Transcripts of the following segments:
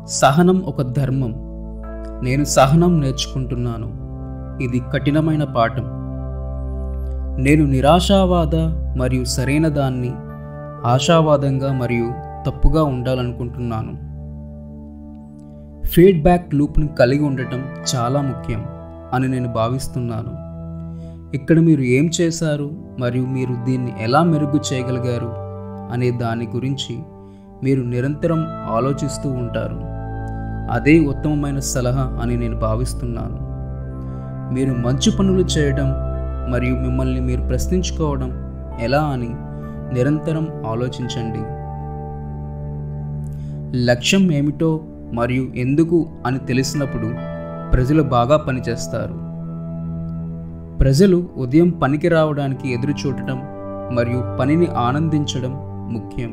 సహనం ఒక ధర్మం నేను సహనం నేర్చుకుంటున్నాను ఇది కఠినమైన పాఠం నేను నిరాశావాద మరియు సరైన దాన్ని ఆశావాదంగా మరియు తప్పుగా ఉండాలనుకుంటున్నాను ఫీడ్బ్యాక్ లూప్ని కలిగి ఉండటం చాలా ముఖ్యం అని నేను భావిస్తున్నాను ఇక్కడ మీరు ఏం చేశారు మరియు మీరు దీన్ని ఎలా మెరుగు చేయగలిగారు అనే దాని గురించి మీరు నిరంతరం ఆలోచిస్తూ ఉంటారు అదే ఉత్తమమైన సలహా అని నేను భావిస్తున్నాను మీరు మంచి పనులు చేయడం మరియు మిమ్మల్ని మీరు ప్రశ్నించుకోవడం ఎలా అని నిరంతరం ఆలోచించండి లక్ష్యం ఏమిటో మరియు ఎందుకు అని తెలిసినప్పుడు ప్రజలు బాగా పనిచేస్తారు ప్రజలు ఉదయం పనికి రావడానికి ఎదురు చూడటం మరియు పనిని ఆనందించడం ముఖ్యం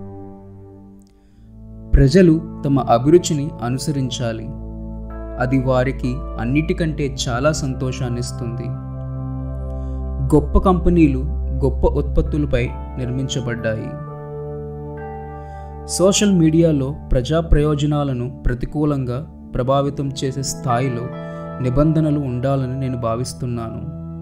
ప్రజలు తమ అభిరుచిని అనుసరించాలి అది వారికి అన్నిటికంటే చాలా సంతోషాన్నిస్తుంది గొప్ప కంపెనీలు గొప్ప ఉత్పత్తులపై నిర్మించబడ్డాయి సోషల్ మీడియాలో ప్రజా ప్రయోజనాలను ప్రతికూలంగా ప్రభావితం చేసే స్థాయిలో నిబంధనలు ఉండాలని నేను భావిస్తున్నాను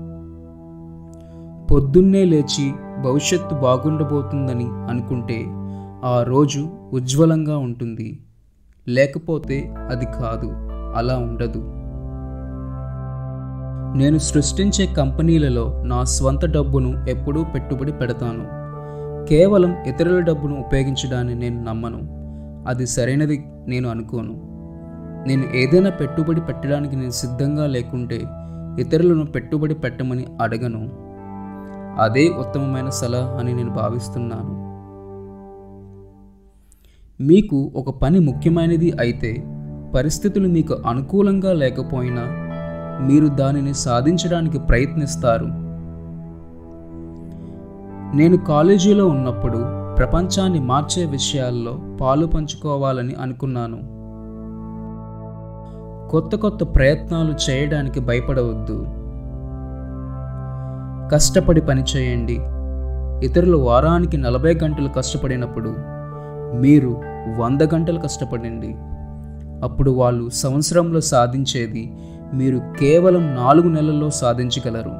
పొద్దున్నే లేచి భవిష్యత్తు బాగుండబోతుందని అనుకుంటే ఆ రోజు ఉజ్వలంగా ఉంటుంది లేకపోతే అది కాదు అలా ఉండదు నేను సృష్టించే కంపెనీలలో నా స్వంత డబ్బును ఎప్పుడూ పెట్టుబడి పెడతాను కేవలం ఇతరుల డబ్బును ఉపయోగించడాన్ని నేను నమ్మను అది సరైనది నేను అనుకోను నేను ఏదైనా పెట్టుబడి పెట్టడానికి నేను సిద్ధంగా లేకుంటే ఇతరులను పెట్టుబడి పెట్టమని అడగను అదే ఉత్తమమైన సలహా అని నేను భావిస్తున్నాను మీకు ఒక పని ముఖ్యమైనది అయితే పరిస్థితులు మీకు అనుకూలంగా లేకపోయినా మీరు దానిని సాధించడానికి ప్రయత్నిస్తారు నేను కాలేజీలో ఉన్నప్పుడు ప్రపంచాన్ని మార్చే విషయాల్లో పాలు పంచుకోవాలని అనుకున్నాను కొత్త కొత్త ప్రయత్నాలు చేయడానికి భయపడవద్దు కష్టపడి పని చేయండి ఇతరులు వారానికి నలభై గంటలు కష్టపడినప్పుడు మీరు వంద గంటలు కష్టపడండి అప్పుడు వాళ్ళు సంవత్సరంలో సాధించేది మీరు కేవలం నాలుగు నెలల్లో సాధించగలరు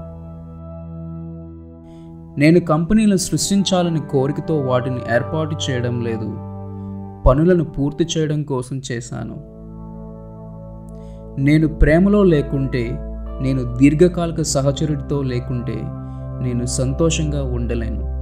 నేను కంపెనీలను సృష్టించాలని కోరికతో వాటిని ఏర్పాటు చేయడం లేదు పనులను పూర్తి చేయడం కోసం చేశాను నేను ప్రేమలో లేకుంటే నేను దీర్ఘకాలిక సహచరుడితో లేకుంటే నేను సంతోషంగా ఉండలేను